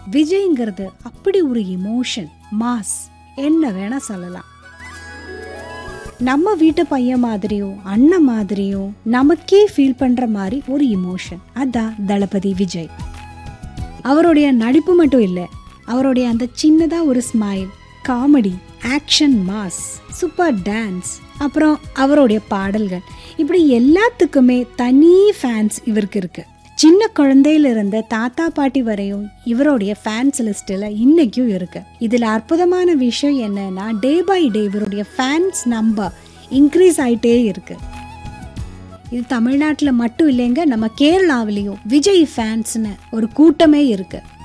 விஜய்ங்கிறது அப்படி ஒரு emotion mass என்ன வேணா சொல்லலாம் நம்ம வீட்டு பையன் மாதிரியும் அண்ணன் மாதிரியும் நமக்கே ஃபீல் பண்ற மாதிரி ஒரு இமோஷன் அதான் தளபதி விஜய் அவருடைய நடிப்பு மட்டும் இல்லை அவருடைய அந்த சின்னதா ஒரு smile comedy action mass super dance அப்புறம் அவருடைய பாடல்கள் இப்படி எல்லாத்துக்குமே தனி ஃபேன்ஸ் இவருக்கு இருக்கு சின்ன குழந்தையில இருந்த தாத்தா பாட்டி வரையும் இவருடைய ஃபேன்ஸ் லிஸ்ட்ல இன்னைக்கும் இருக்கு இதுல அற்புதமான விஷயம் என்னன்னா டே பை டே இவருடைய ஃபேன்ஸ் நம்பர் இன்க்ரீஸ் ஆயிட்டே இருக்கு இது தமிழ்நாட்டில் மட்டும் இல்லைங்க நம்ம கேரளாவிலையும் விஜய் ஃபேன்ஸ்னு ஒரு கூட்டமே இருக்கு